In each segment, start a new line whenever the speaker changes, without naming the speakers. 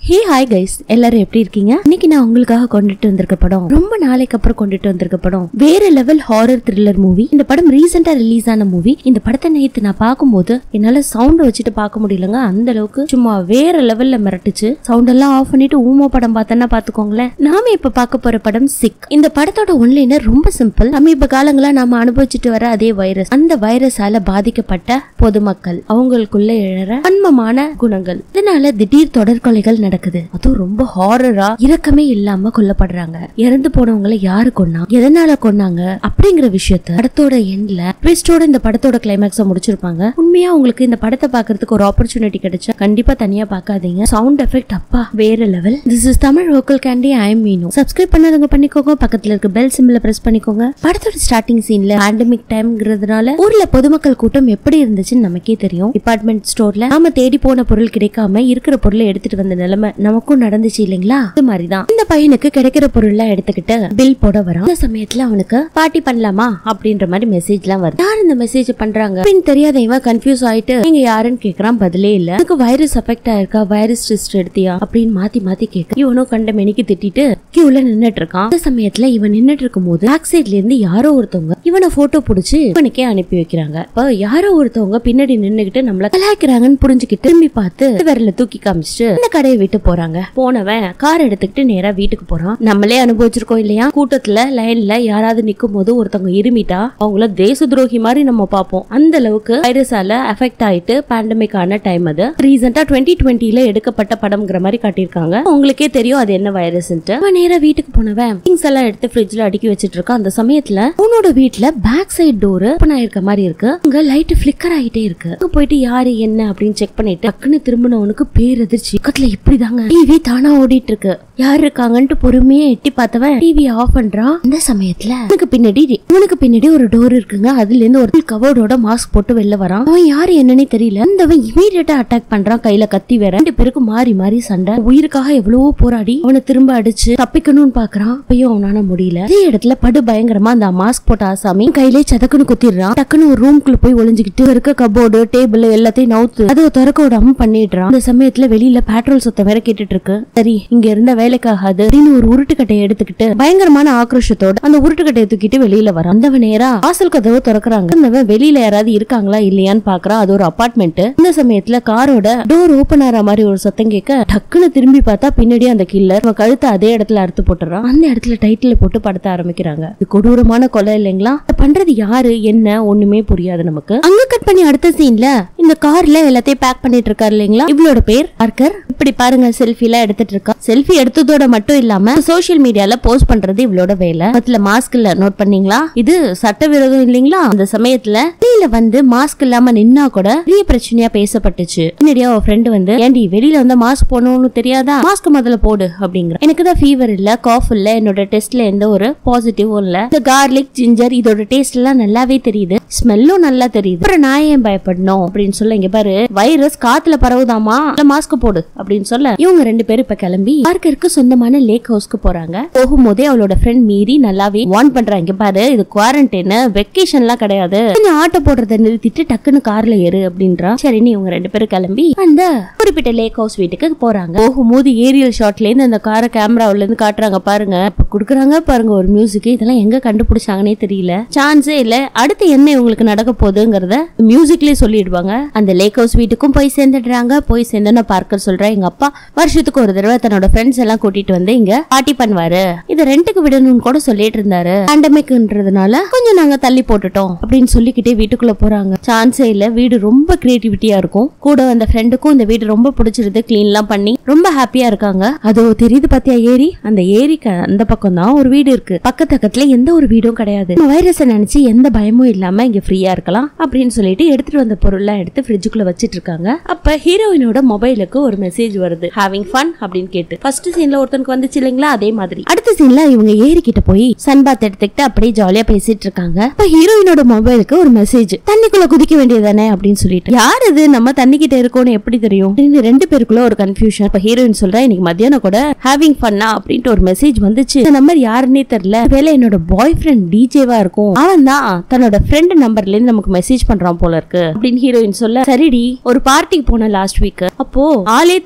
hey hi guys எல்லாரும் எப்படி இருக்கீங்க இன்னைக்கு நான் உங்களுக்காக கொண்டுட்டு வந்திருக்க படம் ரொம்ப நாளைக்கு அப்புறம் கொண்டுட்டு வந்திருக்க படம் வேற லெவல் ஹாரர் த்ரில்லர் மூவி இந்த படம் ரீசெண்டா ரிலீஸ் ஆன மூவி இந்த படத்தை நேத்து நான் பார்க்கும்போது என்னால சவுண்ட் வச்சுட்டு பார்க்க முடியலங்க அந்த அளவுக்கு சும்மா வேற லெவல்ல மிரட்டுச்சு சவுண்ட் எல்லாம் ஆஃப் பண்ணிட்டு ஊமோ படம் பார்த்தேன்னா பாத்துக்கோங்களேன் நாம இப்ப பார்க்க போற படம் சிக் இந்த படத்தோட ஒன்லைனர் ரொம்ப சிம்பிள் சமீப காலங்களா நாம அனுபவிச்சுட்டு வர அதே வைரஸ் அந்த வைரஸால பாதிக்கப்பட்ட பொதுமக்கள் அவங்களுக்குள்ள எழற வன்மமான குணங்கள் இதனால திடீர் தொடர் கொலைகள் நடக்குது அதுவும் ரொம்ப ஹாரரா இரக்கமே இல்லாம கொல்லப்படுறாங்க இறந்து போனவங்களை யாரு கொன்னா எதனால கொன்னாங்க அப்படிங்கிற விஷயத்த படத்தோட எண்ட்ல ட்விஸ்டோட இந்த படத்தோட கிளைமேக்ஸ முடிச்சிருப்பாங்க உண்மையா உங்களுக்கு இந்த படத்தை பாக்குறதுக்கு ஒரு ஆப்பர்ச்சுனிட்டி கிடைச்சா கண்டிப்பா தனியா பார்க்காதீங்க சவுண்ட் எஃபெக்ட் அப்பா வேற level this is Tamil local candy I am Meenu subscribe பண்ணாதவங்க பண்ணிக்கோங்க பக்கத்துல இருக்க பெல் சிம்பிள பிரஸ் பண்ணிக்கோங்க படத்தோட ஸ்டார்டிங் சீன்ல பேண்டமிக் டைம்ங்கிறதுனால ஊர்ல பொதுமக்கள் கூட்டம் எப்படி இருந்துச்சுன்னு நமக்கே தெரியும் டிபார்ட்மெண்ட் ஸ்டோர்ல நாம தேடி போன பொருள் கிடைக்காம இருக்கிற பொருளை எடுத்துட்டு வந்த நிலைமை நமக்கும் நடந்துச்சு இல்லைங்களா அது மாதிரிதான் இந்த பையனுக்கு கிடைக்கிற பொருள்லாம் எடுத்துக்கிட்டு பில் போட வரான் அந்த சமயத்துல அவனுக்கு பார்ட்டி பண்ணலாமா அப்படின்ற மாதிரி மெசேஜ் எல்லாம் வருது யார் இந்த மெசேஜ் பண்றாங்க அப்படின்னு தெரியாத இவன் கன்ஃபியூஸ் ஆயிட்டு நீங்க யாருன்னு கேக்குறான் பதிலே இல்ல எனக்கு வைரஸ் அஃபெக்ட் ஆயிருக்கா வைரஸ் டெஸ்ட் எடுத்தியா அப்படின்னு மாத்தி மாத்தி கேட்க இவனும் கண்ட மெனிக்கு திட்டிட்டு கியூல நின்னுட்டு இருக்கான் அந்த சமயத்துல இவன் நின்னுட்டு இருக்கும் போது பேக் சைட்ல இருந்து யாரோ ஒருத்தவங்க இவனை போட்டோ புடிச்சு இவனுக்கே அனுப்பி வைக்கிறாங்க அப்ப யாரோ ஒருத்தவங்க பின்னாடி நின்னுகிட்டு நம்மள கலாய்க்கிறாங்கன்னு புரிஞ்சுக்கிட்டு திரும்பி பார்த்து விரல தூக்கி காமிச்சிட்டு இந்த கடையை விட்டு போறாங்க போனவன் கார் எடுத்துக்கிட்டு நேரா வீட்டுக்கு போறான் நம்மளே அனுபவிச்சிருக்கோம் இல்லையா கூட்டத்துல லைன்ல யாராவது நிக்கும் போது ஒருத்தவங்க இருமிட்டா அவங்கள தேச துரோகி மாதிரி நம்ம பார்ப்போம் அந்த அளவுக்கு வைரஸால அஃபெக்ட் ஆயிட்டு பேண்டமிக் ஆன டைம் அது ரீசெண்டா டுவெண்ட்டி டுவெண்ட்டில எடுக்கப்பட்ட படம்ங்கிற மாதிரி காட்டியிருக்காங்க உங்களுக்கே தெரியும் அது என்ன வைரஸ்ன்ட்டு அவன் நேரா வீட்டுக்கு போனவன் திங்ஸ் எல்லாம் எடுத்து ஃப்ரிட்ஜ்ல அடுக்கி வச்சிட்டு இருக்கான் அந்த சமயத்துல அவனோட வீட்ல பேக் சைடு டோர் ஓப்பன் ஆயிருக்க மாதிரி இருக்கு அங்க லைட் ஃபிளிக்கர் ஆயிட்டே இருக்கு அங்க போயிட்டு யாரு என்ன அப்படின்னு செக் பண்ணிட்டு டக்குன்னு திரும்பினவனுக்கு பேரதிர்ச்சி பக்கத்துல இப்படிதாங்க டிவி தானா ஓடிட்டு இருக்கு யார் இருக்காங்கன்ட்டு பொறுமையா எட்டி பார்த்தவன் டிவி ஆஃப் பண்றான் அந்த சமயத்துல அவனுக்கு பின்னாடி இவனுக்கு பின்னாடி ஒரு டோர் இருக்குங்க அதுல இருந்து ஒரு கவர்டோட மாஸ்க் போட்டு வெளில வரான் அவன் யாரு என்னன்னே தெரியல அந்தவன் இமீடியட்டா அட்டாக் பண்றான் கையில கத்தி வேற ரெண்டு பேருக்கும் மாறி மாறி சண்டை உயிருக்காக எவ்வளவோ போராடி அவனை திரும்ப அடிச்சு தப்பிக்கணும்னு பாக்குறான் அப்பயும் அவனால முடியல அதே இடத்துல படு பயங்கரமா அந்த மாஸ்க் போட்ட ஆசாமி கையிலே சதக்குன்னு குத்திடுறான் டக்குன்னு ஒரு ரூம்குள்ள போய் ஒளிஞ்சுக்கிட்டு இருக்க கபோர்டு டேபிள் எல்லாத்தையும் நவுத்து அதை திறக்க விடாம பண்ணிடுறான் அந்த சமயத்துல வெளியில பெட்ரோல் சத்தம் வேற கேட்டுட்டு இருக்கு சரி இங்க இருந்த வேலைக்காகாது அப்படின்னு ஒரு உருட்டுக்கட்டையை எடுத்துக்கிட்டு பயங்கரமான ஆக்ரோஷத்தோட அந்த உருட்டுக்கட்டையை தூக்கிட்டு வெளியில வரான் அந்தவன் நேரா வாசல் கதவை திறக்கறாங்க அந்தவன் வெளியில யாராவது இருக்காங்களா இல்லையான்னு பாக்குறான் அது ஒரு அபார்ட்மெண்ட் இந்த சமயத்துல காரோட டோர் ஓபன் ஆற மாதிரி ஒரு சத்தம் கேட்க டக்குன்னு திரும்பி பார்த்தா பின்னாடி அந்த கில்லர் அவன் கழுத்தை அதே இடத்துல அறுத்து போட்டுறான் அந்த இடத்துல டைட்டில் போட்டு படுத்த ஆரம்பிக்கிறாங்க இது கொடூரமான கொலை இல்லைங்களா இத பண்றது யாரு என்ன ஒண்ணுமே புரியாது நமக்கு அங்க கட் பண்ணி அடுத்த சீன்ல இந்த கார்ல எல்லாத்தையும் பேக் பண்ணிட்டு இருக்காரு இல்லைங்களா இவளோட பேர் பார்க்கர் இப்படி பாருங்க செல்ஃபி எல்லாம் எடுத்துட்டு இருக்கா செல்ஃபி எடுத்ததோட மட்டும் இல்லாம சோஷியல் மீடியால போஸ்ட் பண்றது இவளோட வேலை அதுல மாஸ்க் இல்ல நோட் பண்ணீங்களா இது சட்டவிரோதம் இல்லைங்களா அந்த சமயத்துல வெளியில வந்து மாஸ்க் இல்லாம நின்னா கூட பெரிய பிரச்சனையா பேசப்பட்டுச்சு பின்னாடியா அவ ஃப்ரெண்டு வந்து ஏண்டி வெளியில வந்து மாஸ்க் போடணும்னு தெரியாதா மாஸ்க் முதல்ல போடு அப்படிங்கிற எனக்கு தான் ஃபீவர் இல்ல காஃப் இல்ல என்னோட டெஸ்ட்ல எந்த ஒரு பாசிட்டிவும் இல்ல இந்த கார்லிக் ஜிஞ்சர் இதோட டேஸ்ட் எல்லாம் நல்லாவே தெரியுது ஸ்மெல்லும் நல்லா தெரியுது அப்புறம் நான் ஏன் பயப்படணும் அப்படின்னு சொல்ல இங்க பாரு வைரஸ் காத்துல பரவுதாமா இல்ல மாஸ்க் போடு அப்படின்னு சொல்ல இவங்க ரெண்டு பேரும் இப்ப கிளம்பி பார்க்கருக்கு சொந்தமான லேக் ஹவுஸ்க்கு போறாங்க போகும்போதே அவளோட ஃப்ரெண்ட் மீறி நல்லாவே வார்ன் பண்றாங்க இங்க பாரு இது குவாரண்டைன் வெக்கேஷன்லாம் கிடையாது கொஞ்சம் ஆட்டோ போடுறத நிறுத்திட்டு டக்குன்னு கார்ல ஏறு அப்படின்றா சரின்னு இவங்க ரெண்டு பேரும் கிளம்பி அந்த குறிப்பிட்ட லேக் ஹவுஸ் வீட்டுக்கு போறாங்க போகும்போது ஏரியல் ஷாட்ல இருந்து அந்த காரை கேமராவுல இருந்து காட்டுறாங்க பாருங்க இப்ப குடுக்குறாங்க பாருங்க ஒரு மியூசிக் இதெல்லாம் எங்க கண்டுபிடிச்சாங்கன்னே தெரியல சான்ஸே இல்ல அடுத்து என்ன இவங்களுக்கு நடக்க போகுதுங்கிறத மியூசிக்லயே சொல்லிடுவாங்க அந்த லேக் ஹவுஸ் வீட்டுக்கும் போய் சேர்ந்துடுறாங்க போய் சேர்ந்தோன்னு பார்க்கர் சொல்றேன் எங்க அப்பா வருஷத்துக்கு ஒரு தடவை தன்னோட ஃப்ரெண்ட்ஸ் எல்லாம் கூட்டிட்டு வந்து இங்க பார்ட்டி பண்ணுவாரு இதை ரெண்டுக்கு விடணும்னு கூட சொல்லிட்டு இருந்தாரு பேண்டமிக்ன்றதுனால கொஞ்சம் நாங்க தள்ளி போட்டுட்டோம் அப்படின்னு சொல்லிக்கிட்டே வீட்டுக்குள்ள போறாங்க சான்ஸே இல்ல வீடு ரொம்ப கிரியேட்டிவிட்டியா இருக்கும் கூட அந்த ஃப்ரெண்டுக்கும் இந்த வீடு ரொம்ப பிடிச்சிருது கிளீன் எல்லாம் பண்ணி ரொம்ப ஹாப்பியா இருக்காங்க அதோ தெரியுது பாத்தியா ஏரி அந்த ஏரிக்கு அந்த பக்கம் தான் ஒரு வீடு இருக்கு பக்கத்து பக்கத்துல எந்த ஒரு வீடும் கிடையாது வைரஸ நினைச்சு எந்த பயமும் இல்லாம இங்க ஃப்ரீயா இருக்கலாம் அப்படின்னு சொல்லிட்டு எடுத்துட்டு வந்த பொருள்லாம் எடுத்து ஃப்ரிட்ஜுக்குள்ள வச்சிட்டு இருக்காங்க அப்ப ஹீரோயினோட மொபைலுக்கு ஒரு மெசேஜ் வருது ஹேவிங் ஃபன் அப்படின்னு கேட்டு ஃபர்ஸ்ட் சீன்ல ஒருத்தனுக்கு வந்துச்சு இல்லைங்களா அதே மாதிரி அடுத்த சீன்ல இவங்க ஏரி கிட்ட போய் சன் பாத் எடுத்துக்கிட்டு அப்படியே ஜாலியா பேசிட்டு இருக்காங்க அப்ப ஹீரோயினோட மொபைலுக்கு ஒரு மெசேஜ் தண்ணிக்குள்ள குதிக்க வேண்டியதானே அப்படின்னு சொல்லிட்டு யார் இது நம்ம தண்ணி கிட்ட இருக்கோம்னு எப்படி தெரியும் அப்படின்னு ரெண்டு பேருக்குள்ள ஒரு கன்ஃபியூஷன் இப்ப ஹீரோயின் சொல்றா இன்னைக்கு மத்தியானம் கூட ஹேவிங் ஃபன்னா அப்படின்ட்டு ஒரு மெசேஜ் வந்துச்சு இந்த நம்பர் யாருன்னே தெரியல வேலை என்னோட பாய் ஃப்ரெண்ட் டிஜேவா இருக்கும் அவன் தான் தன்னோட ஃப்ரெண்ட் நம்பர்ல இருந்து நமக்கு மெசேஜ் பண்றான் போல இருக்கு அப்படின்னு ஹீரோயின் சொல்ல சரிடி ஒரு பார்ட்டிக்கு போன லாஸ்ட் வீக் அப்போ ஆளே தெரியாதவன்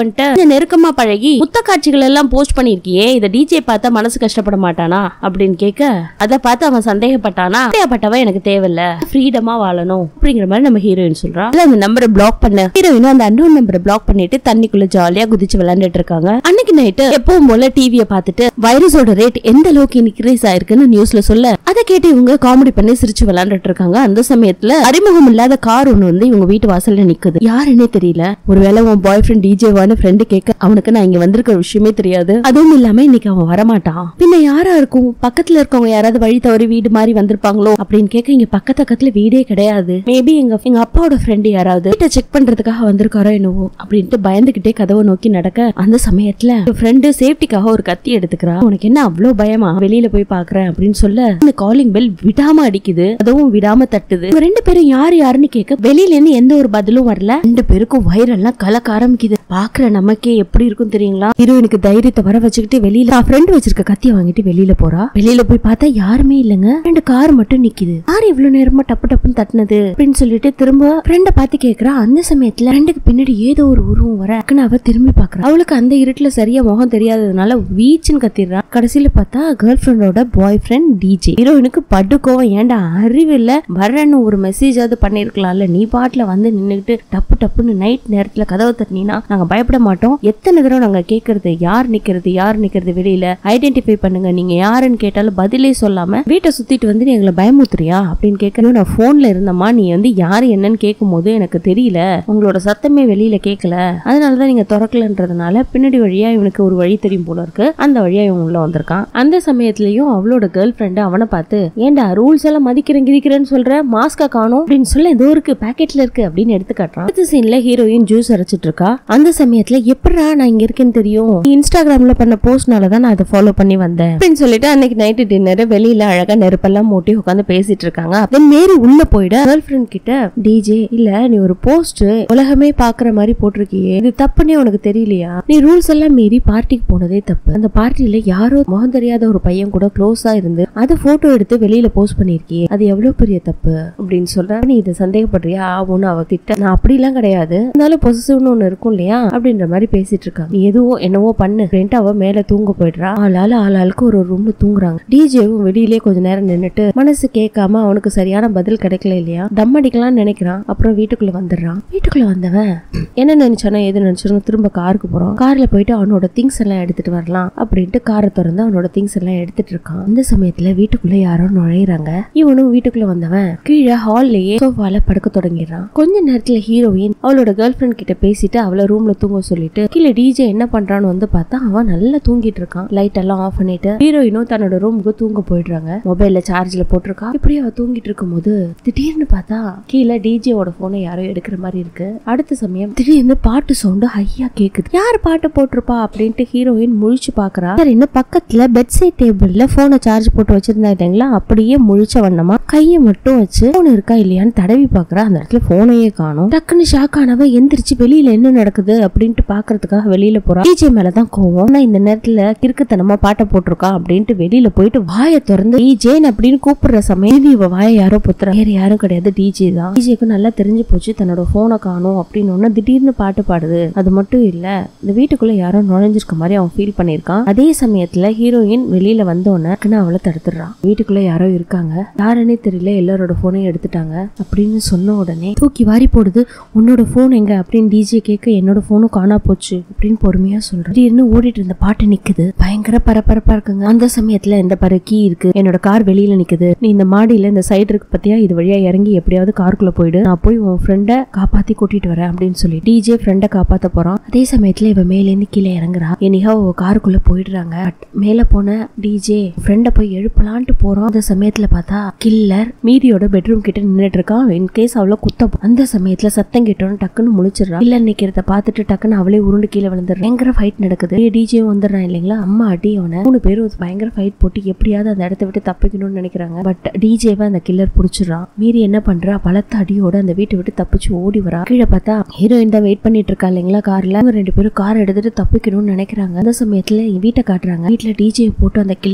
வந்துட்டு கொஞ்சம் நெருக்கமா பழகி முத்த காட்சிகள் எல்லாம் போஸ்ட் பண்ணிருக்கியே இத டிஜே பார்த்தா மனசு கஷ்டப்பட மாட்டானா அப்படின்னு கேட்க அத பார்த்து அவன் சந்தேகப்பட்டானா சந்தேகப்பட்டவன் எனக்கு தேவையில்ல ஃப்ரீடமா வாழணும் அப்படிங்கிற மாதிரி நம்ம ஹீரோயின் சொல்றா அதுல அந்த நம்பரை பிளாக் பண்ண ஹீரோயினும் அந்த அன்னோன் நம்பரை பிளாக் பண்ணிட்டு தண்ணிக்குள்ள ஜாலியா குதிச்சு விளையாண்டுட்டு இருக்காங்க அன்னைக்கு நைட்டு எப்பவும் போல டிவிய பார்த்துட்டு வைரஸோட ரேட் எந்த அளவுக்கு இன்க்ரீஸ் ஆயிருக்குன்னு நியூஸ்ல சொல்ல அதை கேட்டு இவங்க காமெடி பண்ணி சிரிச்சு விளையாண்டுட்டு இருக்காங்க அந்த சமயத்துல அறிமுகம் இல்லாத கார் ஒண்ணு வந்து இவங்க வீட்டு வாசல்ல நிக்குது யாருன்னே தெரியல ஒருவேளை உன் பாய் ஃப்ரெண்ட் டிஜேவான்னு ஃப்ரெண்டு கேட்க அவனுக்கு நான் இங்க வந்திருக்க விஷயமே தெரியாது அதுவும் இல்லாம இன்னைக்கு அவன் வரமாட்டான் பின்ன யாரா இருக்கும் பக்கத்துல இருக்கவங்க யாராவது வழி தவறி வீடு மாதிரி வந்திருப்பாங்களோ அப்படின்னு கேட்க இங்க பக்கத்து பக்கத்துல வீடே கிடையாது மேபி எங்க எங்க அப்பாவோட ஃப்ரெண்டு யாராவது வீட்டை செக் பண்றதுக்காக வந்திருக்காரோ என்னவோ அப்படின்ட்டு பயந்துகிட்டே கதவை நோக்கி நடக்க அந்த சமயத்துல ஃப்ரெண்டு சேஃப்டிக்காக ஒரு கத்தி எடுத்துக்கிறா உனக்கு என்ன அவ்வளவு பயமா வெளியில போய் பாக்குறேன் அப்படின்னு சொல்ல இந்த காலிங் பெல் விடாம அடிக்குது அதுவும் விடாம தட்டுது இவங்க ரெண்டு பேரும் யாரு யாருன்னு கேட்க வெளியில இருந்து எந்த ஒரு பதிலும் வரல ரெண்டு பேருக்கும் வயிறெல்லாம் கலக்க ஆரம்பிக்குது பாக்குற நமக்கே எப்படி இருக்கும் தெரியுங்களா ஹீரோயினுக்கு தைரியத்தை வர வச்சுக்கிட்டு வெளியில ஃப்ரெண்ட் வச்சிருக்க கத்திய வாங்கிட்டு வெளியில போறா வெளியில போய் பார்த்தா யாருமே இல்லங்க ரெண்டு கார் மட்டும் நிக்குது கார் இவ்வளவு நேரமா டப்பு டப்புன்னு தட்டுனது அப்படின்னு சொல்லிட்டு திரும்ப ஃப்ரெண்ட பார்த்து கேக்குறா அந்த சமயத்துல ஃப்ரெண்டுக்கு பின்னாடி ஏதோ ஒரு உருவம் வர டக்குன்னு அவ திரும்பி பாக்குறா அவளுக்கு அந்த இருட்டுல சரியா முகம் தெரியாததுனால வீச்சுன்னு கத்திடுறா கடைசியில பார்த்தா கேர்ள் ஃப்ரெண்டோட பாய் ஃப்ரெண்ட் டிஜே ஹீரோயினுக்கு படு கோவம் ஏன்டா அறிவு இல்ல வர்றேன்னு ஒரு மெசேஜாவது பண்ணிருக்கலாம்ல நீ பாட்டுல வந்து நின்னுகிட்டு டப்பு டப்புன்னு நைட் நேரத்துல கதவை தட்டினா நாங்க பயப்பட மாட்டோம் எத்தனை தடவை நாங்க கேக்குறது யார் நிக்கிறது யார் நிக்கிறது வெளியில ஐடென்டிஃபை பண்ணுங்க நீங்க யாருன்னு கேட்டாலும் பதிலே சொல்லாம வீட்டை சுத்திட்டு வந்து நீ எங்களை பயமுத்துறியா அப்படின்னு கேட்கணும் நான் போன்ல இருந்தம்மா நீ வந்து யாரு என்னன்னு கேட்கும் போது எனக்கு தெரியல உங்களோட சத்தமே வெளியில கேட்கல அதனாலதான் நீங்க திறக்கலன்றதுனால பின்னாடி வழியா இவனுக்கு ஒரு வழி தெரியும் போல இருக்கு அந்த வழியா இவன் உள்ள வந்திருக்கான் அந்த சமயத்திலயும் அவளோட கேர்ள் ஃப்ரெண்டு அவனை பார்த்து ஏன்டா ரூல்ஸ் எல்லாம் மதிக்கிறேன் கிதிக்கிறேன்னு சொல்ற மாஸ்கா காணும் அப்படின்னு சொல்ல ஏதோ இருக்கு பாக்கெட்ல இருக்கு அப்படின்னு எடுத்து காட்டுறான் அடுத்த சீன்ல ஹீரோயின் ஜூஸ் அரைச்சிட்டு இருக்கா அந்த சமயத்துல எப்படா நான் இங்க இருக்கேன்னு தெரியும் நீ இன்ஸ்டாகிராம்ல பண்ண போஸ்ட்னால தான் நான் அதை ஃபாலோ பண்ணி வந்தேன் அப்படின்னு சொல்லிட்டு அன்னைக்கு நைட்டு டின்னர் வெளியில அழகா நெருப்பெல்லாம் மூட்டி உட்காந்து பேசிட்டு இருக்காங்க தென் மேரி உள்ள போயிட கேர்ள் ஃப்ரெண்ட் கிட்ட டிஜே இல்ல நீ ஒரு போஸ்ட் உலகமே பாக்குற மாதிரி போட்டிருக்கியே இது தப்புன்னே உனக்கு தெரியலையா நீ ரூல்ஸ் எல்லாம் மீறி பார்ட்டிக்கு போனதே தப்பு அந்த பார்ட்டில யாரோ முகம் தெரியாத ஒரு பையன் கூட க்ளோஸா இருந்து அதை போட்டோ எடுத்து வெளியில போஸ்ட் பண்ணிருக்கியே அது எவ்வளவு பெரிய தப்பு அப்படின்னு சொல்ற நீ இதை சந்தேகப்படுறியா ஆகும்னு அவ கிட்ட நான் அப்படிலாம் கிடையாது இருந்தாலும் பொசிசிவ்னு ஒண்ணு இருக்கும் இல்லையா அப்படின்ற மாதிரி பேசிட்டு இருக்காங்க நீ எதுவோ என்னவோ பண்ணு அப்படின்ட்டு அவ மேல தூங்க போயிடுறா ஆளால ஆளாளுக்கு ஒரு ரூம்ல தூங்குறாங்க டிஜேவும் வெளியிலே கொஞ்ச நேரம் நின்னுட்டு மனசு கேட்காம அவனுக்கு சரியான பதில் கிடைக்கல இல்லையா தம் அடிக்கலாம்னு நினைக்கிறான் அப்புறம் வீட்டுக்குள்ள வந்துடுறான் வீட்டுக்குள்ள வந்தவன் என்ன நினைச்சானோ எது நினைச்சானோ திரும்ப காருக்கு போறான் கார்ல போயிட்டு அவனோட திங்ஸ் எல்லாம் எடுத்துட்டு வரலாம் அப்படின்ட்டு காரை திறந்து அவனோட திங்ஸ் எல்லாம் எடுத்துட்டு இருக்கான் அந்த சமயத்துல வீட்டுக்குள்ள யாரோ நுழையிறாங்க இவனும் வீட்டுக்குள்ள வந்தவன் கீழே ஹால்லயே சோஃபால படுக்க தொடங்கிடுறான் கொஞ்ச நேரத்துல ஹீரோயின் அவளோட கேர்ள் ஃப்ரெண்ட் கிட்ட பேசிட்டு அவளை ரூம்ல தூங்க சொல்லிட்டு கீழே டிஜே என்ன பண்றான்னு வந்து பார்த்தா அவன் நல்லா தூங்கிட்டு இருக்கான் லைட் எல்லாம் ஆஃப் பண்ணிட்டு ஹீரோயினும் தன்னோட ரூமுக்கு தூங்க போயிடுறாங்க மொபைல்ல சார்ஜ்ல போட்டிருக்கா இப்படியே அவ தூங்கிட்டு இருக்கும்போது திடீர்னு பார்த்தா கீழே டிஜேவோட போனை யாரோ எடுக்கிற மாதிரி இருக்கு அடுத்த சமயம் திடீர்னு பாட்டு சவுண்டு ஹையா கேக்குது யார் பாட்டு போட்டிருப்பா அப்படின்ட்டு ஹீரோயின் முழிச்சு பாக்குறா சார் இன்னும் பக்கத்துல பெட் சைட் டேபிள்ல போனை சார்ஜ் போட்டு வச்சிருந்தா இல்லைங்களா அப்படியே முழிச்ச வண்ணமா கையை மட்டும் வச்சு போன் இருக்கா இல்லையான்னு தடவி பாக்குறா அந்த இடத்துல போனையே காணும் டக்குன்னு ஷாக் ஆனவ எந்திரிச்சு வெளியில என்ன நடக்குது அப்படின்ட்டு பாக்குறதுக்காக வெளியில போறா டிஜே மேலதான் கோவம் ஆனா இந்த நேரத்துல கிறுக்குத்தனமா பாட்டை போட்டிருக்கா அப்படின்ட்டு வெளியில போயிட்டு வாயை திறந்து டிஜேன் அப்படின்னு கூப்பிடுற சமயம் இவ வாயை யாரோ புத்துறா வேற யாரும் கிடையாது டிஜே தான் டிஜேக்கு நல்லா தெரிஞ்சு போச்சு தன்னோட போனை காணும் அப்படின்னு ஒன்னு திடீர்னு பாட்டு பாடுது அது மட்டும் இல்ல இந்த வீட்டுக்குள்ள யாரோ நுழைஞ்சிருக்க மாதிரி அவன் ஃபீல் பண்ணிருக்கான் அதே சமயத்துல ஹீரோயின் வெளியில வந்தோடனே டக்குன்னு அவளை தடுத்துடுறான் வீட்டுக்குள்ள யாரோ இருக்காங்க யாருன்னே தெரியல எல்லாரோட போனையும் எடுத்துட்டாங்க அப்படின்னு சொன்ன உடனே தூக்கி வாரி போடுது உன்னோட போன் எங்க அப்படின்னு டிஜே கேட்க என்னோட போனும் காணா போச்சு அப்படின்னு பொறுமையா சொல்றேன் திடீர்னு ஓடிட்டு இருந்த பாட்டு நிக்குது பயங்கர பரபரப்பா இருக்குங்க அந்த சமயத்துல இந்த பாரு கீ இருக்கு என்னோட கார் வெளியில நிக்குது நீ இந்த மாடியில இந்த சைடு இருக்கு பத்தியா இது வழியா இறங்கி எப்படியாவது காருக்குள்ள போயிடு நான் போய் உன் ஃப்ரெண்ட காப்பாத்தி கூட்டிட்டு வரேன் அப்படின்னு சொல்லி டிஜே ஃப்ரெண்ட காப்பாத்த போறான் அதே சமயத்துல இவ மேல இருந்து கீழே இறங்குறா என்னையா அவ காருக்குள்ள போயிடுறாங்க But மேல போன டிஜே ஃப்ரெண்ட போய் எழுப்பலான்ட்டு போறோம் அந்த சமயத்துல பார்த்தா கில்லர் மீதியோட பெட்ரூம் கிட்ட நின்னுட்டு இருக்கான் இன் கேஸ் அவளை குத்த போ- அந்த சமயத்துல சத்தம் கேட்டோன்னு டக்குன்னு முழிச்சிடுறா இல்ல நிக்கிறத பார்த்துட்டு டக்குன்னு அவளே உருண்டு கீழே விழுந்துடுறா பயங்கர ஃபைட் நடக்குது டிஜே வந்துடுறான் இல்லைங்களா அம்மா அடி அவனை மூணு பேரும் பயங்கர ஃபைட் போட்டு எப்படியாவது அந்த இடத்த விட்டு தப்பிக்கணும்னு நினைக்கிறாங்க பட் டிஜேவை அந்த கில்லர் புடிச்சிடுறான் மீறி என்ன பண்றா பலத்த அடியோட அந்த வீட்டை விட்டு தப்பிச்சு ஓடி வரா கீழே பார்த்தா ஹீரோயின் தான் வெயிட் பண்ணிட்டு இருக்கா இல்லைங்களா கார்ல அவங்க ரெண்டு பேரும் கார் எடுத்துட்டு தப்பிக்கணும்னு நினைக்கிறாங்க அந்த சமயத்துல வீட்டை காட்டுறாங்க வீட்டுல டிஜே போட்டு அந்த கில்லர்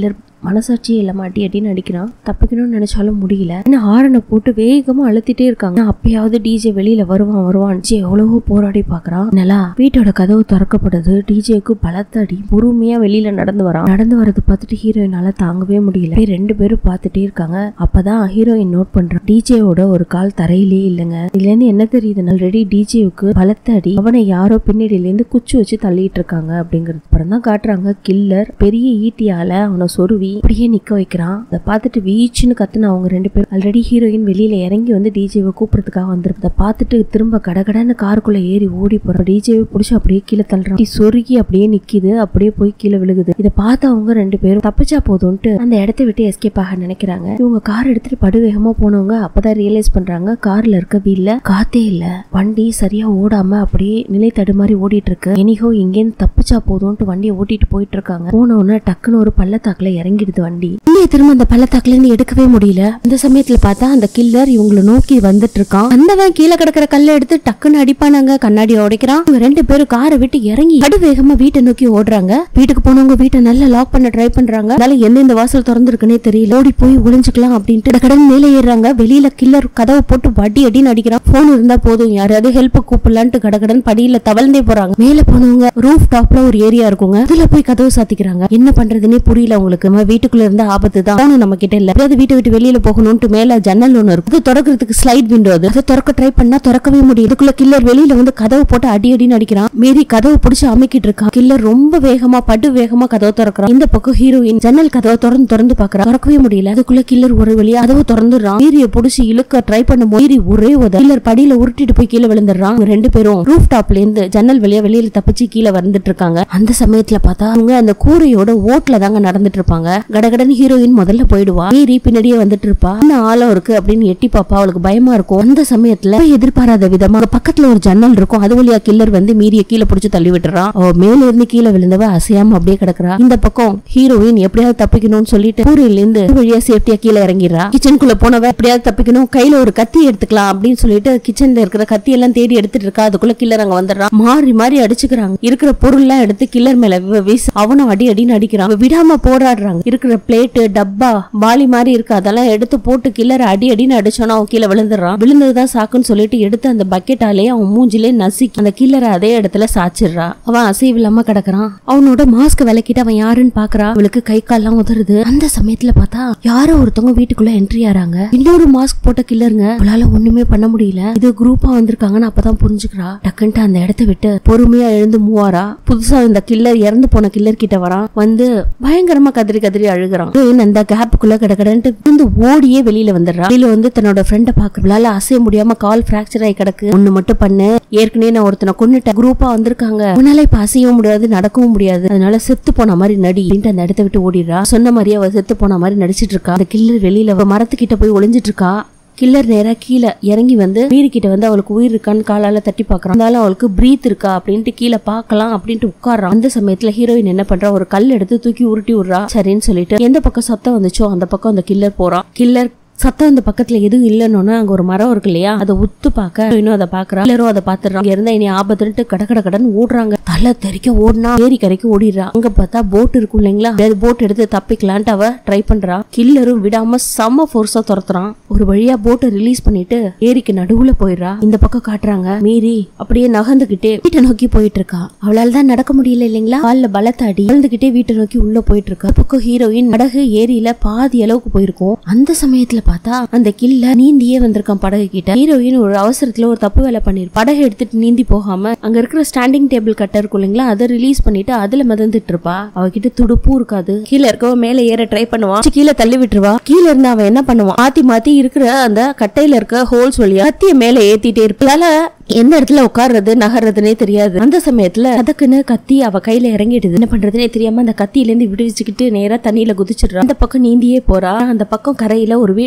மனசாட்சியே இல்லாம அடி அடின்னு அடிக்கிறான் தப்பிக்கணும்னு நினைச்சாலும் முடியல ஏன்னா ஹாரனை போட்டு வேகமா அழுத்திட்டே இருக்காங்க ஆனா அப்பயாவது டிஜே வெளியில வருவான் வருவான் டிஜே எவ்வளவோ போராடி பாக்குறான் நல்லா வீட்டோட கதவு திறக்கப்படுது டிஜேக்கு பலத்த அடி பொறுமையா வெளியில நடந்து வரான் நடந்து வரது பார்த்துட்டு ஹீரோயினால தாங்கவே முடியல போய் ரெண்டு பேரும் பார்த்துட்டே இருக்காங்க அப்பதான் ஹீரோயின் நோட் பண்றான் டிஜேவோட ஒரு கால் தரையிலே இல்லைங்க இதுல இருந்து என்ன தெரியுது ஆல்ரெடி டிஜேவுக்கு பலத்த அடி அவனை யாரோ பின்னாடியில இருந்து குச்சி வச்சு தள்ளிட்டு இருக்காங்க அப்படிங்கிறது அப்புறம் தான் காட்டுறாங்க கில்லர் பெரிய ஈட்டியால அவனை சொருவி அப்படியே நிக்க வைக்கிறான் அதை பார்த்துட்டு வீச்சுன்னு கத்துன அவங்க ரெண்டு பேரும் ஆல்ரெடி ஹீரோயின் வெளியில இறங்கி வந்து டிஜேவை கூப்பிடுறதுக்காக வந்திருக்கு அதை பார்த்துட்டு திரும்ப கடகடன்னு காருக்குள்ள ஏறி ஓடி போறான் டிஜேவை புடிச்சு அப்படியே கீழே தள்ளுறான் டி சொருகி அப்படியே நிக்குது அப்படியே போய் கீழே விழுகுது இதை பார்த்து அவங்க ரெண்டு பேரும் தப்பிச்சா போதும்ட்டு அந்த இடத்த விட்டு எஸ்கேப் ஆக நினைக்கிறாங்க இவங்க கார் எடுத்துட்டு படுவேகமா போனவங்க அப்பதான் ரியலைஸ் பண்றாங்க கார்ல இருக்க வீல்ல காத்தே இல்ல வண்டி சரியா ஓடாம அப்படியே நிலை தடுமாறி ஓடிட்டு இருக்கு எனிகோ இங்கேருந்து தப்பிச்சா போதும்ட்டு வண்டியை ஓட்டிட்டு போயிட்டு இருக்காங்க போன உடனே டக்குன்னு ஒரு பள்ளத்தாக்குல இறங்கிடுது வண்டி வண்டியை திரும்ப அந்த பள்ளத்தாக்குல இருந்து எடுக்கவே முடியல அந்த சமயத்துல பார்த்தா அந்த கில்லர் இவங்களை நோக்கி வந்துட்டு இருக்கான் அந்தவன் கீழே கிடக்கிற கல்லை எடுத்து டக்குன்னு அடிப்பானாங்க கண்ணாடியை உடைக்கிறான் இவங்க ரெண்டு பேரும் காரை விட்டு இறங்கி படு வேகமா வீட்டை நோக்கி ஓடுறாங்க வீட்டுக்கு போனவங்க வீட்டை நல்லா லாக் பண்ண ட்ரை பண்றாங்க அதனால எந்தெந்த வாசல் திறந்துருக்குன்னே தெரியல ஓடி போய் ஒளிஞ்சுக்கலாம் அப்படின்ட்டு கடன் மேலே ஏறுறாங்க வெளியில கில்லர் கதவை போட்டு வட்டி அடின்னு அடிக்கிறான் போன் இருந்தா போதும் யாரையாவது ஹெல்ப் கூப்பிடலான்ட்டு கடகடன் படியில தவழ்ந்தே போறாங்க மேல போனவங்க ரூஃப் டாப்ல ஒரு ஏரியா இருக்குங்க அதுல போய் கதவு சாத்திக்கிறாங்க என்ன பண்றதுன்னே புரியல உங்களுக்கு நம்ம வீட்டுக்குள்ள இருந்த ஆபத்து தான் போன நம்ம கிட்ட இல்ல எப்படியாவது வீட்டை விட்டு வெளியில போகணும்ட்டு மேல ஜன்னல் ஒண்ணு இருக்கு அது திறக்கிறதுக்கு ஸ்லைட் விண்டோ அது அதை திறக்க ட்ரை பண்ணா திறக்கவே முடியும் இதுக்குள்ள கில்லர் வெளியில வந்து கதவு போட்டு அடி அடின்னு அடிக்கிறான் மீறி கதவு பிடிச்சு அமைக்கிட்டு இருக்கான் கில்லர் ரொம்ப வேகமா படு வேகமா கதவு திறக்கிறான் இந்த பக்கம் ஹீரோயின் ஜன்னல் கதவை திறந்து திறந்து பாக்குறான் திறக்கவே முடியல அதுக்குள்ள கில்லர் ஒரு வழியா கதவு திறந்துடுறான் மீறிய பிடிச்சு இழுக்க ட்ரை பண்ணும் மீறி ஒரே உத கில்லர் படியில உருட்டிட்டு போய் கீழே விழுந்துடுறான் இவங்க ரெண்டு பேரும் ரூஃப் டாப்ல இருந்து ஜன்னல் வழியா வெளியில தப்பிச்சு கீழே வந்துட்டு இருக்காங்க அந்த சமயத்துல பார்த்தா அவங்க அந்த கூரையோட ஓட்டுல தாங்க நடந்துட்டு இருப்பாங்க கடகடன் ஹீரோயின் முதல்ல போயிடுவா மீறி பின்னாடியே வந்துட்டு இருப்பா என்ன ஆழம் இருக்கு அப்படின்னு எட்டி பாப்பா அவளுக்கு பயமா இருக்கும் அந்த சமயத்துல எதிர்பாராத விதமா அங்க பக்கத்துல ஒரு ஜன்னல் இருக்கும் அது வழியா கில்லர் வந்து மீறிய கீழே பிடிச்சு தள்ளி விட்டுறான் அவ மேல இருந்து கீழே விழுந்தவ அசையாம அப்படியே கிடக்குறா இந்த பக்கம் ஹீரோயின் எப்படியாவது தப்பிக்கணும்னு சொல்லிட்டு கூரையில இருந்து ஒரு வழியா சேஃப்டியா கீழே இறங்கிடுறா கிச்சனுக்குள்ள போனவ எப்படியாவது தப்பிக்கணும் கையில ஒரு கத்தி எடுத்துக்கலாம் அப்படின்னு சொல்லிட்டு கிச்சன்ல இருக்கிற கத்தி எல்லாம் தேடி எடுத்துட்டு இருக்கா அதுக்குள்ள கில்லர் அங்க வந்துடுறான் மாறி மாறி அடிச்சுக்கிறாங்க இருக்கிற பொருள் எல்லாம் எடுத்து கில்லர் மேல வி- வீசு அவனும் அடி அடின்னு அடிக்கிறான் அவன் விடாம போராடுறாங்க இருக்கிற பிளேட்டு டப்பா பாலி மாதிரி இருக்கு அதெல்லாம் எடுத்து போட்டு கில்லர் அடி அடின்னு அடிச்சோன்னா அவன் கீழே விழுந்துடுறான் விழுந்ததுதான் சாக்குன்னு சொல்லிட்டு எடுத்து அந்த பக்கெட்டாலே அவன் மூஞ்சிலே நசுக்கி அந்த கில்லரை அதே இடத்துல சாச்சிடுறா அவன் அசைவில்லாம கிடக்குறான் அவனோட மாஸ்க் விளக்கிட்டு அவன் யாருன்னு பாக்குறா அவளுக்கு கை கால்லாம் உதறுது அந்த சமயத்துல பார்த்தா யாரோ ஒருத்தவங்க வீட்டுக்குள்ள என்ட்ரி ஆறாங்க இன்னொரு மாஸ்க் போட்ட கில்லருங்க அவளால ஒண்ணுமே பண்ண முடியல இது குரூப்பா வந்திருக்காங்கன்னு அப்பதான் புரிஞ்சுக்கிறா டக்குன்ட்டு அந்த இடத்த விட்டு பொறுமையா எழுந்து மூவாரா புதுசா இந்த கில்லர் இறந்து போன கில்லர் கிட்ட வரான் வந்து பயங்கரமா கதறி கதறி அழுகுறான் ஹீரோயின் அந்த கேப்புக்குள்ள கிடக்கடன்ட்டு வந்து ஓடியே வெளியில வந்துடுறா வெளியில வந்து தன்னோட ஃப்ரெண்டை பாக்குறவளால அசைய முடியாம கால் பிராக்சர் ஆகி கிடக்கு ஒண்ணு மட்டும் பண்ணு ஏற்கனவே நான் ஒருத்தனை கொன்னுட்டேன் குரூப்பா வந்திருக்காங்க உன்னால இப்ப அசையவும் முடியாது நடக்கவும் முடியாது அதனால செத்து போன மாதிரி நடி அப்படின்ட்டு அந்த இடத்த விட்டு ஓடிடுறா சொன்ன மாதிரியே அவ செத்து போன மாதிரி நடிச்சிட்டு இருக்கா அந்த கில்லர் வெளியில அவ மரத்துக்கிட்ட போய் ஒளிஞ்சிட்டு இருக்கா கில்லர் நேரா கீழே இறங்கி வந்து மீறி கிட்ட வந்து அவளுக்கு உயிர் இருக்கான்னு காலால தட்டி பாக்குறான் இருந்தாலும் அவளுக்கு பிரீத் இருக்கா அப்படின்ட்டு கீழே பார்க்கலாம் அப்படின்ட்டு உட்கார்றான் அந்த சமயத்துல ஹீரோயின் என்ன பண்றா ஒரு கல் எடுத்து தூக்கி உருட்டி விடுறா சரின்னு சொல்லிட்டு எந்த பக்கம் சத்தம் வந்துச்சோ அந்த பக்கம் அந்த கில்லர் போறான் கில்லர் சத்தம் இந்த பக்கத்துல எதுவும் இல்லைன்னு அங்க ஒரு மரம் இருக்கு இல்லையா அதை உத்து பார்க்க இன்னும் அதை பாக்குறா எல்லாரும் அதை பாத்துறாங்க இங்க இருந்தா இனி ஆபத்துன்ட்டு கட கட கடன் ஓடுறாங்க தலை தெறிக்க ஓடினா ஏரி கரைக்கு ஓடிடுறா அங்க பார்த்தா போட் இருக்கும் இல்லைங்களா போட் எடுத்து தப்பிக்கலான்ட்டு அவ ட்ரை பண்றா கில்லரும் விடாம செம்ம ஃபோர்ஸா துரத்துறான் ஒரு வழியா போட்டை ரிலீஸ் பண்ணிட்டு ஏரிக்கு நடுவுல போயிடுறா இந்த பக்கம் காட்டுறாங்க மீறி அப்படியே நகர்ந்துகிட்டே வீட்டை நோக்கி போயிட்டு இருக்கா அவளால தான் நடக்க முடியல இல்லைங்களா கால்ல பலத்தாடி நகர்ந்துகிட்டே வீட்டை நோக்கி உள்ள போயிட்டு இருக்கா இந்த பக்கம் ஹீரோயின் படகு ஏரியில பாதி அளவுக்கு போயிருக்கும் அந்த சமயத்துல பார்த்தா அந்த கில்ல நீந்தியே வந்திருக்கான் படகு கிட்ட ஹீரோயின் ஒரு அவசரத்துல ஒரு தப்பு வேலை பண்ணிரு படகு எடுத்துட்டு நீந்தி போகாம அங்க இருக்கிற ஸ்டாண்டிங் டேபிள் கட்ட இருக்கும் இல்லைங்களா அதை ரிலீஸ் பண்ணிட்டு அதுல மிதந்துட்டு இருப்பா அவகிட்ட துடுப்பும் இருக்காது கீழே இருக்கவ மேல ஏற ட்ரை பண்ணுவான் கீழே தள்ளி விட்டுருவா கீழே இருந்து அவன் என்ன பண்ணுவான் மாத்தி மாத்தி இருக்கிற அந்த கட்டையில இருக்க ஹோல்ஸ் வழியா கத்திய மேல ஏத்திட்டே இருப்பால எந்த இடத்துல உட்கார்றது நகர்றதுனே தெரியாது அந்த சமயத்துல கதக்குன்னு கத்தி அவ கையில இறங்கிடுது என்ன பண்றதுனே தெரியாம அந்த கத்தியில இருந்து விடுவிச்சுக்கிட்டு நேரா தண்ணியில குதிச்சிடுறா அந்த பக்கம் நீந்தியே போறா அந்த பக்கம் கரையில ஒரு வீடு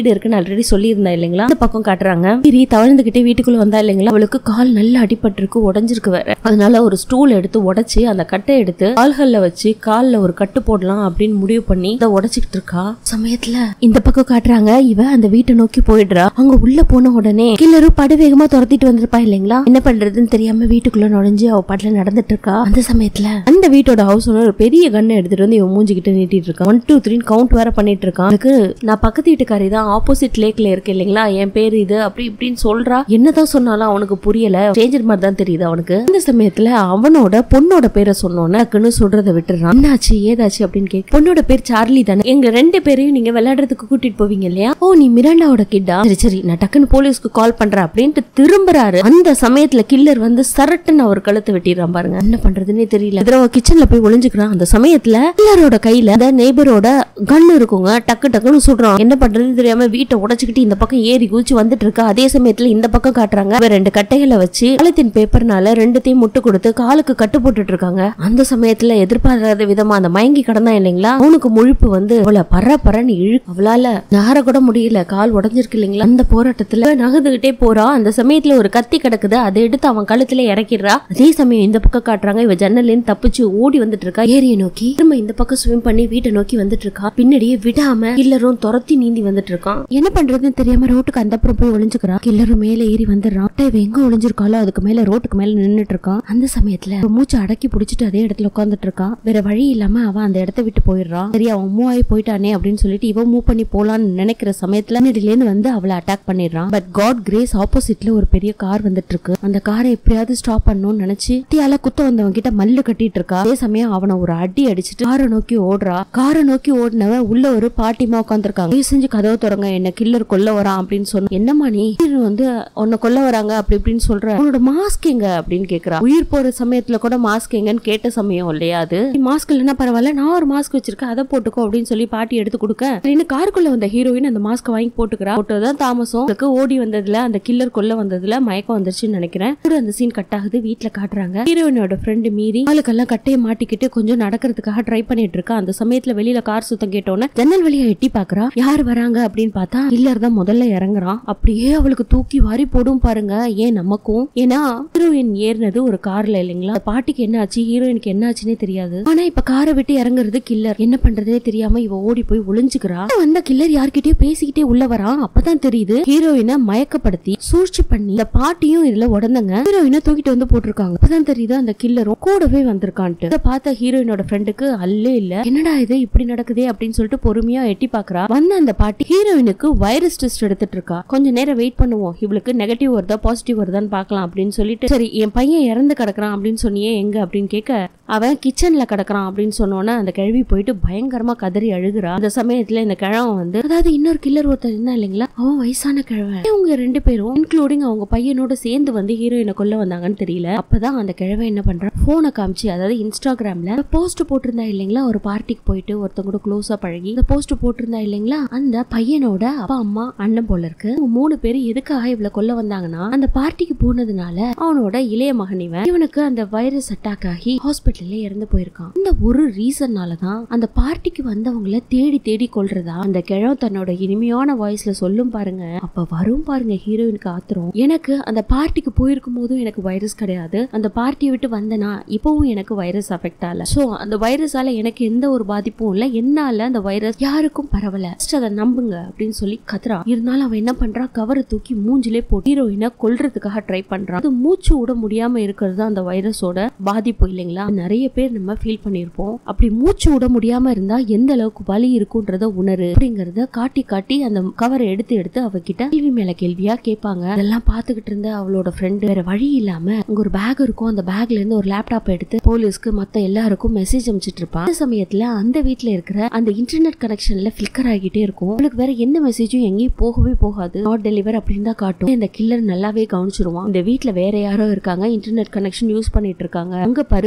வீடு இருக்குன்னு ஆல்ரெடி சொல்லியிருந்தா இல்லைங்களா அந்த பக்கம் காட்டுறாங்க மீறி தவழ்ந்துகிட்டே வீட்டுக்குள்ள வந்தா இல்லைங்களா அவளுக்கு கால் நல்லா அடிபட்டிருக்கு உடஞ்சிருக்கு வேற அதனால ஒரு ஸ்டூல் எடுத்து உடைச்சு அந்த கட்டை எடுத்து கால்கள்ல வச்சு கால்ல ஒரு கட்டு போடலாம் அப்படின்னு முடிவு பண்ணி இதை உடைச்சிக்கிட்டு இருக்கா சமயத்துல இந்த பக்கம் காட்டுறாங்க இவ அந்த வீட்டை நோக்கி போயிடுறா அங்க உள்ள போன உடனே கில்லரும் படுவேகமா துரத்திட்டு வந்திருப்பா இல்லைங்களா என்ன பண்றதுன்னு தெரியாம வீட்டுக்குள்ள நுழைஞ்சு அவ பாட்டுல நடந்துட்டு இருக்கா அந்த சமயத்துல அந்த வீட்டோட ஹவுஸ் ஓனர் ஒரு பெரிய கண்ணை எடுத்துட்டு வந்து இவன் மூஞ்சிக்கிட்டு நீட்டிட்டு இருக்கான் ஒன் டூ த்ரீ கவுண்ட் வேற பண்ணிட்டு இருக்கான் எனக்கு நான் பக்கத்து வீட்டுக்காரி தான் ஆப்போசிட் லேக்ல இருக்கு இல்லைங்களா என் பேர் இது அப்படி இப்படின்னு சொல்றா என்னதான் சொன்னாலும் அவனுக்கு புரியல ஸ்ட்ரேஞ்சர் மாதிரி தான் தெரியுது அவனுக்கு அந்த சமயத்துல அவனோட பொண்ணோட பேரை சொன்னோன்னு டக்குன்னு சொல்றதை விட்டுறான் என்னாச்சு ஏதாச்சு அப்படின்னு கேட்க பொண்ணோட பேர் சார்லி தானே எங்க ரெண்டு பேரையும் நீங்க விளையாடுறதுக்கு கூட்டிட்டு போவீங்க இல்லையா ஓ நீ மிராண்டாவோட கிட்டா சரி சரி நான் டக்குன்னு போலீஸ்க்கு கால் பண்றேன் அப்படின்ட்டு திரும்புறாரு அந்த சமயத்துல கில்லர் வந்து சரட்டுன்னு அவர் கழுத்தை வெட்டிடுறான் பாருங்க என்ன பண்றதுன்னே தெரியல இதுல கிச்சன்ல போய் ஒளிஞ்சுக்கிறான் அந்த சமயத்துல கில்லரோட கையில அந்த நெய்பரோட கன் இருக்குங்க டக்கு டக்குன்னு சுடுறான் என்ன பண்றதுன்னு தெரியாம வீட்டை உடைச்சுக்கிட்டு இந்த பக்கம் ஏறி குதிச்சு வந்துட்டு இருக்கா அதே சமயத்துல இந்த பக்கம் காட்டுறாங்க இவ ரெண்டு கட்டைகளை வச்சு பாலித்தீன் பேப்பர்னால ரெண்டுத்தையும் முட்டு கொடுத்து காலுக்கு கட்டு போட்டுட்டு இருக்காங்க அந்த சமயத்துல எதிர்பாராத விதமா அந்த மயங்கி கடந்தா இல்லைங்களா அவனுக்கு முழிப்பு வந்து அவளை பற பறன்னு இழு அவளால நகர கூட முடியல கால் உடஞ்சிருக்கு இல்லைங்களா அந்த போராட்டத்துல நகர்ந்துகிட்டே போறா அந்த சமயத்துல ஒரு கத்தி கிடக்குது அதை எடுத்து அவன் கழுத்துல இறக்கிடுறா அதே சமயம் இந்த பக்கம் காட்டுறாங்க இவ ஜன்னலேன்னு தப்பிச்சு ஓடி வந்துட்டு இருக்கா ஏரியை நோக்கி திரும்ப இந்த பக்கம் ஸ்விம் பண்ணி வீட்டை நோக்கி வந்துட்டு இருக்கா பின்னாடியே விடாம கில்லரும் துரத்தி நீந்தி வந்துட்டு இருக்கான் என்ன பண்றதுன்னு தெரியாம ரோட்டுக்கு அந்த அப்புறம் போய் ஒளிஞ்சுக்கிறான் கில்லரும் மேல ஏறி வந்துடுறான் அட்டை இவ எங்க ஒளிஞ்சிருக்காளோ அதுக்கு மேல ரோட்டுக்கு மேல நின்னுட்டு இருக்கான் அந்த சமயத்துல இவ மூச்சு அடக்கி புடிச்சிட்டு அதே இடத்துல உட்காந்துட்டு இருக்கான் வேற வழி இல்லாம அவன் அந்த இடத்த விட்டு போயிடுறான் சரி அவன் மூவ் ஆகி போயிட்டானே அப்படின்னு சொல்லிட்டு இவன் மூவ் பண்ணி போலான்னு நினைக்கிற சமயத்துல இருந்து வந்து அவளை அட்டாக் பண்ணிடுறான் பட் காட் கிரேஸ் ஆப்போசிட்ல ஒரு பெரிய கார் வந்துட்டு இருக்கு அந்த காரை எப்படியாவது ஸ்டாப் பண்ணணும்னு நினைச்சு தீயால குத்த வந்தவன் கிட்ட மல்லு கட்டிட்டு இருக்கா அதே சமயம் அவனை ஒரு அடி அடிச்சிட்டு காரை நோக்கி ஓடுறா காரை நோக்கி ஓடினவன் உள்ள ஒரு பாட்டிமா உட்காந்துருக்காங்க தயவு செஞ்சு கதவை திறங்க என்ன கில்லர் கொல்ல வரான் அப்படின்னு சொன்ன என்னம்மா நீ killer வந்து உன்னை கொல்ல வராங்க அப்படி இப்படின்னு சொல்ற உன்னோட மாஸ்க் எங்க அப்படின்னு கேக்குறா உயிர் போற சமயத்துல கூட மாஸ்க் எங்கன்னு கேட்ட சமயம் இல்லையா அது மாஸ்க் இல்லைன்னா பரவாயில்ல நான் ஒரு மாஸ்க் வச்சிருக்கேன் அதை போட்டுக்கோ அப்படின்னு சொல்லி பாட்டி எடுத்து கொடுக்க இன்னும் காருக்குள்ள வந்த ஹீரோயின் அந்த மாஸ்க் வாங்கி போட்டுக்கிறா போட்டதுதான் தாமசம் அவளுக்கு ஓடி வந்ததுல அந்த கில்லர் கொல்ல வந்ததுல மயக்கம் வந்துருச்சுன்னு நினைக்கிறேன் ஒரு அந்த சீன் கட் ஆகுது வீட்டுல காட்டுறாங்க ஹீரோயினோட ஃப்ரெண்டு மீறி ஆளுக்கெல்லாம் கட்டையை மாட்டிக்கிட்டு கொஞ்சம் நடக்கிறதுக்காக ட்ரை பண்ணிட்டு இருக்கா அந்த சமயத்துல வெளியில கார் சுத்தம் கேட்டோன்னே ஜன்னல் வழியா எட்டி பாக்குறா யார் வராங்க அப்படின்னு பார்த்தா கில்லர் தான் முதல்ல இறங்குறான் அப்படியே அவளுக்கு தூக்கி வாரி போடும் பாருங்க ஏன் நமக்கும் ஏன்னா ஹீரோயின் ஏறினது ஒரு கார்ல இல்லைங்களா அந்த பாட்டிக்கு என்ன ஆச்சு ஹீரோயினுக்கு என்ன ஆச்சுன்னே தெரியாது ஆனா இப்ப காரை விட்டு இறங்குறது கில்லர் என்ன பண்றதே தெரியாம இவ ஓடி போய் ஒளிஞ்சுக்கிறா வந்த கில்லர் யார்கிட்டயோ பேசிக்கிட்டே உள்ள வரான் அப்பதான் தெரியுது ஹீரோயினை மயக்கப்படுத்தி சூழ்ச்சி பண்ணி இந்த பாட்டியும் இதுல உடந்தங்க ஹீரோயினை தூக்கிட்டு வந்து போட்டிருக்காங்க அப்பதான் தெரியுது அந்த கில்லரும் கூடவே வந்திருக்கான்ட்டு இதை பார்த்த ஹீரோயினோட ஃப்ரெண்டுக்கு அல்லே இல்ல என்னடா இது இப்படி நடக்குதே அப்படின்னு சொல்லிட்டு பொறுமையா எட்டி பாக்குறா வந்த அந்த பாட்டி ஹீரோயினுக்கு வைரஸ் டெஸ்ட் எடுத்துட்டு இருக்கா கொஞ்ச நேரம் வெயிட் பண்ணுவோம் இவளுக்கு நெகட்டிவ் வருதா பாசிட்டிவ் வருதான்னு பார்க்கலாம் அப்படின்னு சொல்லிட்டு சரி என் பையன் இறந்து கிடக்குறான் அப்படின்னு சொன்னியே எங்க அப்படின்னு கேட்க அவன் கிச்சன்ல கிடக்குறான் அப்படின்னு சொன்னோன்னே அந்த கிழவி போயிட்டு பயங்கரமா கதறி அழுகுறா அந்த சமயத்துல இந்த கிழவன் வந்து அதாவது இன்னொரு கில்லர் ஒருத்தர் இருந்தா இல்லைங்களா அவன் வயசான கிழவன் இவங்க ரெண்டு பேரும் இன்க்ளூடிங் அவங்க பையனோட சேர்ந்து வந்து ஹீரோயினை கொல்ல வந்தாங்கன்னு தெரியல அப்பதான் அந்த கிழவன் என்ன பண்றான் போனை காமிச்சு அதாவது இன்ஸ்டாகிராம்ல போஸ்ட் போட்டிருந்தா இல்லைங்களா ஒரு பார்ட்டிக்கு போயிட்டு ஒருத்தங்க கூட க்ளோஸா பழகி இந்த போஸ்ட் போட்டிருந்தா இல்லைங்களா அந்த பையனோட அப்பா அம்மா அண்ணன் போல இருக்கு இவங்க மூணு பேர் எதுக்காக இவ்வளவு கொல்ல வந்தாங்கன்னா அந்த பார்ட்டிக்கு போனதுனால அவனோட இளைய மகன் இவன் இவனுக்கு அந்த வைரஸ் அட்டாக் ஆகி ஹாஸ்பிட்டல்ல இறந்து போயிருக்கான் இந்த ஒரு ரீசன்னால தான் அந்த பார்ட்டிக்கு வந்தவங்கள தேடி தேடி கொல்றதா அந்த கிழவன் தன்னோட இனிமையான வாய்ஸ்ல சொல்லும் பாருங்க அப்ப வரும் பாருங்க ஹீரோயினுக்கு ஆத்திரம் எனக்கு அந்த பார்ட்டிக்கு போயிருக்கும் போதும் எனக்கு வைரஸ் கிடையாது அந்த பார்ட்டியை விட்டு வந்தனா இப்பவும் எனக்கு வைரஸ் அஃபெக்ட் ஆகல சோ அந்த வைரஸால எனக்கு எந்த ஒரு பாதிப்பும் இல்ல என்னால அந்த வைரஸ் யாருக்கும் பரவல Just அதை நம்புங்க அப்படின்னு சொல்லி கத்துறா இருந்தாலும் அவன் என்ன பண்றான் கவரை தூக்கி மூஞ்சிலே போட்டு ஹீரோயினை கொல்றதுக்காக ட்ரை பண்றான் அது மூச்சு விட முடியாம இருக்கிறது அந்த வைரஸோட பாதிப்பு இல்லைங்களா நிறைய பேர் நம்ம ஃபீல் பண்ணியிருப்போம் அப்படி மூச்சு விட முடியாம இருந்தா எந்த அளவுக்கு வலி இருக்குன்றத உணரு அப்படிங்கறத காட்டி காட்டி அந்த கவரை எடுத்து எடுத்து அவகிட்ட கேள்வி மேல கேள்வியா கேட்பாங்க இதெல்லாம் பாத்துக்கிட்டு இருந்த அவளோட ஃப்ரெண்டு வேற வழி இல்லாம அங்க ஒரு பேக் இருக்கும் அந்த பேக்ல இருந்து ஒரு லேப்டாப் எடுத்து போலீஸ்க்கு மத்த எல்லாருக்கும் மெசேஜ் அனுப்பிச்சிட்டு இருப்பா அந்த சமயத்துல அந்த வீட்ல இருக்கிற அந்த இன்டர்நெட் கனெக்ஷன்ல ஃபிளிக்கர் ஆகிட்டே இருக்கும் அவளுக்கு வேற எந்த மெசேஜும் எங்கேயும் போகவே போகாது நாட் டெலிவர் அப்படின்னு தான் காட்டும் இந்த கில்லர் நல்லாவே கவனிச்சிருவான் இந்த வீட்ல வேற யாரோ இருக்காங்க இன்டர்நெட் கனெக்ஷன் யூஸ் பண்ணிட்டு இருக்காங்க அங்க பாரு வைஃபை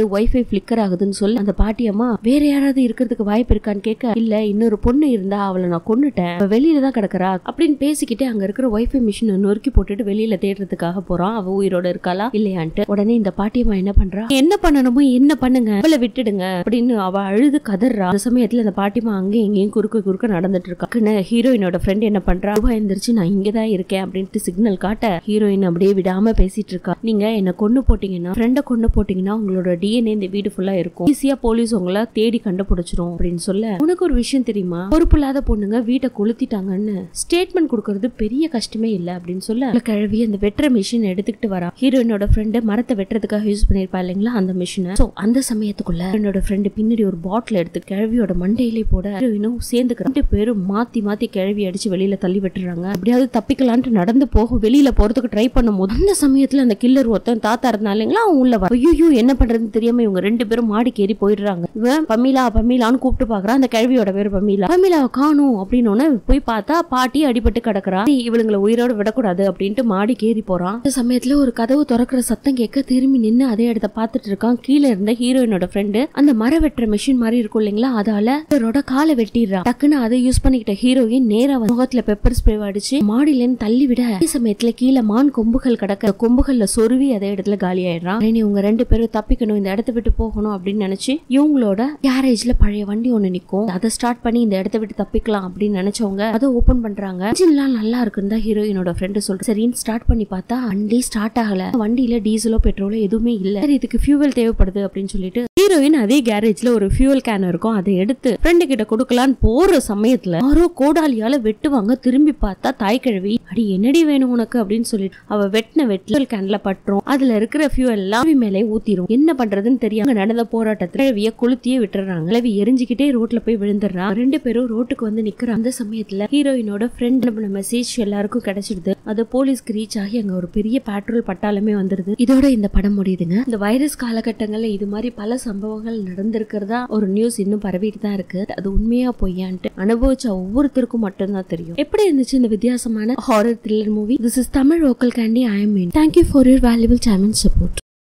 பிளிக்கர் ஆகுதுன்னு சொல்லி அந்த பாட்டியம்மா வேற யாராவது இருக்கிறதுக்கு வாய்ப்பு இருக்கான்னு கேட்க இல்ல இன்னொரு பொண்ணு இருந்தா அவளை நான் கொன்னுட்டேன் அவ வெளியில தான் கிடக்குறா அப்படின்னு பேசிக்கிட்டே அங்க இருக்கிற வைஃபை மிஷினை நொறுக்கி போட்டுட்டு வெளியில தேடுறதுக்காக போறான் அவ உயிரோட இருக்காளா இல்லையான்ட்டு உடனே இந்த பாட்டியம்மா என்ன பண்றா என்ன பண்ணணுமோ என்ன பண்ணுங்க அவளை விட்டுடுங்க அப்படின்னு அவ அழுது கதறா அந்த சமயத்துல அந்த பாட்டியம்மா அங்கேயும் இங்கேயும் குறுக்க குறுக்க நடந்துட்டு இருக்கா ஹீரோயினோட ஃப்ரெண்ட் என்ன பண்றா ரூபா எந்திரிச்சு நான் இங்கதான் இருக்கேன் அப்படின்ட்டு சிக்னல் காட்ட ஹீரோயின் அப்படியே விடாம பேசிட்டு இருக்கா நீங்க என்ன கொண்டு போட்டீங்கன்னா ஃப்ரெண்ட கொண்டு போட்டீங்கன்னா உங்களோட டிஎன்ஏ இந்த வீடு ஃபுல்லா இருக்கும் ஈஸியா போலீஸ் உங்களை தேடி கண்டுபிடிச்சிரும் அப்படின்னு சொல்ல உனக்கு ஒரு விஷயம் தெரியுமா பொறுப்பு இல்லாத பொண்ணுங்க வீட்டை கொளுத்திட்டாங்கன்னு ஸ்டேட்மெண்ட் கொடுக்கறது பெரிய கஷ்டமே இல்ல அப்படின்னு சொல்ல அவளை கிழவி அந்த வெட்டுற மிஷின் எடுத்துக்கிட்டு வரா ஹீரோயினோட ஃப்ரெண்டு மரத்தை வெட்டுறதுக்காக யூஸ் பண்ணிருப்பா இல்லைங்களா அந்த மிஷினை சோ அந்த சமயத்துக்குள்ள என்னோட ஃப்ரெண்டு பின்னாடி ஒரு பாட்டில் எடுத்து கிழவியோட மண்டையிலே போட ஹீரோயினும் சேர்ந்துக்கிறான் ரெண்டு பேரும் மாத்தி மாத்தி கிழவி அடிச்சு வெளியில தள்ளி விட்டுறாங்க அப்படியாவது தப்பிக்கலான்ட்டு நடந்து போக வெளியில போறதுக்கு ட்ரை பண்ணும்போது அந்த சமயத்துல அந்த கில்லர் ஒருத்தன் தாத்தா இருந்தா இல்லைங்களா அவன் உள்ள வர ஐயோ என்ன பண்றதுன்னு தெரியாம இவங்க ரெண்டு பேரும் மாடிக்கு ஏறி போயிடுறாங்க இவன் பமீலா பமீலான்னு கூப்பிட்டு பாக்குறான் அந்த கிழவியோட பேர் பமீலா பமீலாவை காணும் அப்படின்னு போய் பார்த்தா பாட்டி அடிபட்டு கிடக்குறா இவளுங்களை உயிரோட விடக்கூடாது அப்படின்ட்டு மாடிக்கு ஏறி போறான் அந்த சமயத்துல ஒரு கதவு திறக்கிற சத்தம் கேட்க திரும்பி நின்னு அதே இடத்த பார்த்துட்டு இருக்கான் கீழே இருந்த ஹீரோயினோட ஃப்ரெண்டு அந்த மர வெட்டுற மிஷின் மாதிரி இருக்கும் இல்லைங்களா அதால இவரோட காலை வெட்டிடுறா டக்குன்னு அதை யூஸ் பண்ணிக்கிட்ட ஹீரோயின் நேரா வந்து முகத்துல பெப்பர் ஸ்ப்ரே அடிச்சு மாடியில இருந்து தள்ளி விட அதே சமயத்துல கீழே மான் கொம்புகள் கிடக்க அந்த கொம்புகள்ல சொருவி அதே இடத்துல காலி ஆயிடுறான் உடனே இவங்க ரெண்டு பேரும் தப்பிக்கணும் இந்த இடத்த விட்டு போகணும் அப்படின்னு நினைச்சு இவங்களோட கேரேஜ்ல பழைய வண்டி ஒண்ணு நிக்கும் அதை ஸ்டார்ட் பண்ணி இந்த இடத்த விட்டு தப்பிக்கலாம் அப்படின்னு நினைச்சவங்க அதை ஓபன் பண்றாங்க இன்ஜின்லாம் நல்லா இருக்குன்னு தான் ஹீரோயினோட ஃப்ரெண்டு சொல்றேன் சரின்னு ஸ்டார்ட் பண்ணி பார்த்தா வண்டி ஸ்டார்ட் ஆகல வண்டியில டீசலோ பெட்ரோலோ எதுவுமே இல்ல சரி இதுக்கு ஃபியூவல் தேவைப்படுது அப்படின்னு சொல்லிட்டு ஹீரோயின் அதே கேரேஜ்ல ஒரு ஃபியூவல் கேன் இருக்கும் அதை எடுத்து ஃப்ரெண்டு கிட்ட கொடுக்கலான்னு போற சமயத்துல யாரோ கோடாலியால வெட்டுவாங்க திரும்பி பார்த்தா தாய் கிழவி அடி என்னடி வேணும் உனக்கு அப்படின்னு சொல்லிட்டு அவ வெட்டின வெட்டல் கேன்ல பட்டுரும் அதுல இருக்கிற ஃபியூவல் எல்லாம் கிழவி மேலே ஊத்திரும் என்ன பண்றதுன்னு தெரியாம நடந்த போராட்டத்துல கிழவிய கொளுத்தியே விட்டுறாங்க கிழவி எரிஞ்சுக்கிட்டே ரோட்ல போய் விழுந்துடுறா ரெண்டு பேரும் ரோட்டுக்கு வந்து நிக்கிற அந்த சமயத்துல ஹீரோயினோட ஃப்ரெண்ட் அனுப்பின மெசேஜ் எல்லாருக்கும் கிடைச்சிடுது அது போலீஸ்க்கு ரீச் ஆகி அங்க ஒரு பெரிய பெட்ரோல் பட்டாளமே வந்துருது இதோட இந்த படம் முடியுதுங்க இந்த வைரஸ் காலகட்டங்கள்ல இது மாதிரி பல சம்பவங்கள் நடந்திருக்கிறதா ஒரு நியூஸ் இன்னும் பரவிட்டு தான் இருக்கு அது உண்மையா பொய்யான்ட்டு அனுபவிச்ச ஒவ்வொருத்தருக்கும் மட்டும்தான் தெரியும் எப்படி இருந்துச்சு இந்த வித்தியாசமான horror thriller movie this is Tamil local candy I mean thank you for your valuable time and support